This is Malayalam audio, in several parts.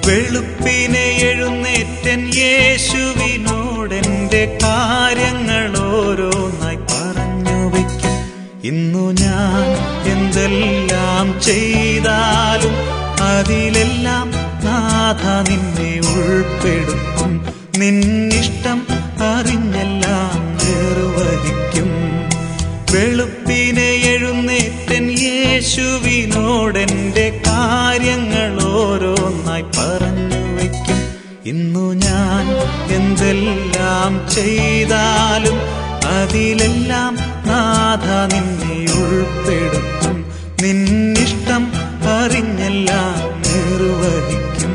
വെളുപ്പിനെ എഴുന്നേറ്റൻ യേശുവിനോടെന്റെ കാര്യങ്ങൾ ഓരോന്നായി പറഞ്ഞു വയ്ക്കും ഇന്നു ഞാൻ എന്തെല്ലാം ചെയ്താലും അതിലെല്ലാം നാഥ നിന്നെ ഉൾപ്പെടുത്തും നിന്നിഷ്ടം അറിഞ്ഞെല്ലാം നിർവഹിക്കും വെളുപ്പിനെ എഴുന്നേറ്റൻ യേശുവിനോടെന്റെ കാര്യങ്ങൾ ഓരോന്നായി പറഞ്ഞു വയ്ക്കും ഇന്നു ഞാൻ എന്തെല്ലാം ചെയ്താലും അതിലെല്ലാം നാഥ നിന്നെ ഉൾപ്പെടുത്തും നിന്നിഷ്ടം അറിഞ്ഞെല്ലാം നിർവഹിക്കും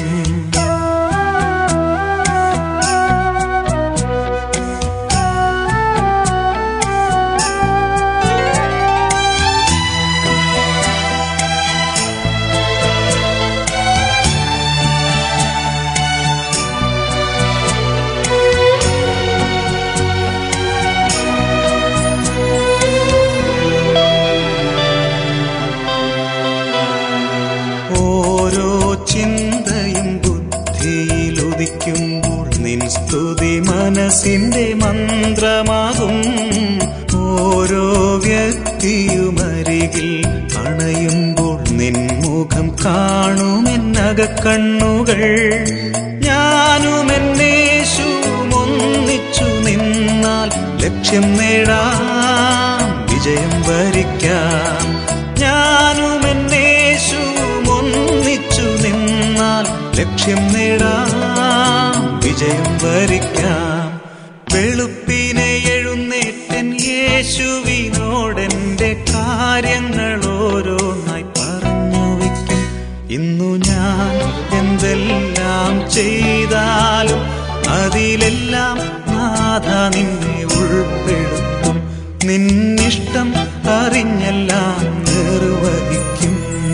ഓരോ ചിന്തയും ബുദ്ധിയിൽ ഉദിക്കുമ്പോൾ നിൻ സ്തുതി മനസ്സിന്റെ മന്ത്രമാകും ഓരോ വ്യക്തിയുമരികിൽ അണയുമ്പോൾ നിൻ മുഖം കാണുമെന്നക കണ്ണുകൾ ഞാനും എന്നേശുവും ഒന്നിച്ചു നിന്നാൽ ലക്ഷ്യം നേടാം വിജയം വരിക്കാം ഞാനും എന്നേശുവും ഒന്നിച്ചു നിന്നാൽ ലക്ഷ്യം നേടാം വിജയം വരിക്കാം വെളുപ്പിനെ എഴുന്നേറ്റൻ യേശുവിനോടെന്റെ കാര്യങ്ങൾ ഓരോന്നായി പറഞ്ഞു വയ്ക്കും ഇന്നു ഞാൻ എന്തെല്ലാം ചെയ്താലും അതിലെല്ലാം നാഥ നിന്നെ ഉൾപ്പെടുത്തും നിന്നിഷ്ടം അറിഞ്ഞെല്ലാം നിർവഹിക്കും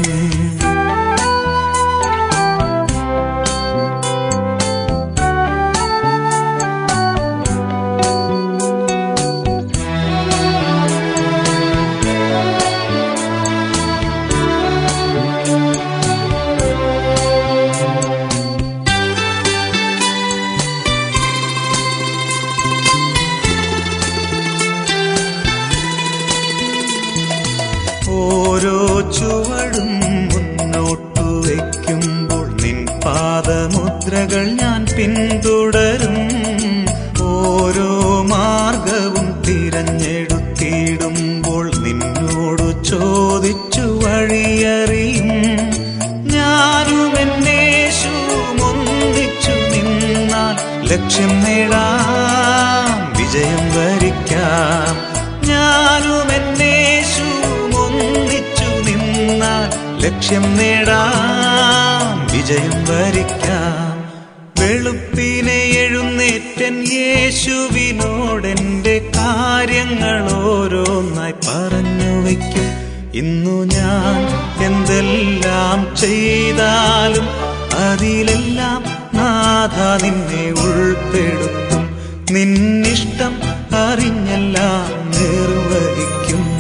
ഓരോ ചുവടും മുന്നോട്ടു വയ്ക്കുമ്പോൾ നിൻ പാദമുദ്രകൾ ഞാൻ പിന്തുടരും ഓരോ മാർഗവും തിരഞ്ഞെടുത്തിടുമ്പോൾ നിന്നോടു ചോദിച്ചു വഴിയറിയും ഞാനും എന്നേശുവും ഒന്നിച്ചു നിന്നാൽ ലക്ഷ്യം നേടാം വിജയം വരിക്കാം ഞാനും എന്നേശുവും ഒന്നിച്ചു നിന്നാൽ ലക്ഷ്യം നേടാം വിജയം വരിക്കാം വെളുപ്പിനെ എഴുന്നേറ്റൻ യേശുവിനോടെന്റെ കാര്യങ്ങൾ ഓരോന്നായി പറഞ്ഞു വയ്ക്കും ഇന്നു ഞാൻ എന്തെല്ലാം ചെയ്താലും അതിലെല്ലാം നാഥ നിന്നെ ഉൾപ്പെടുത്തും നിന്നിഷ്ടം അറിഞ്ഞെല്ലാം നിർവഹിക്കും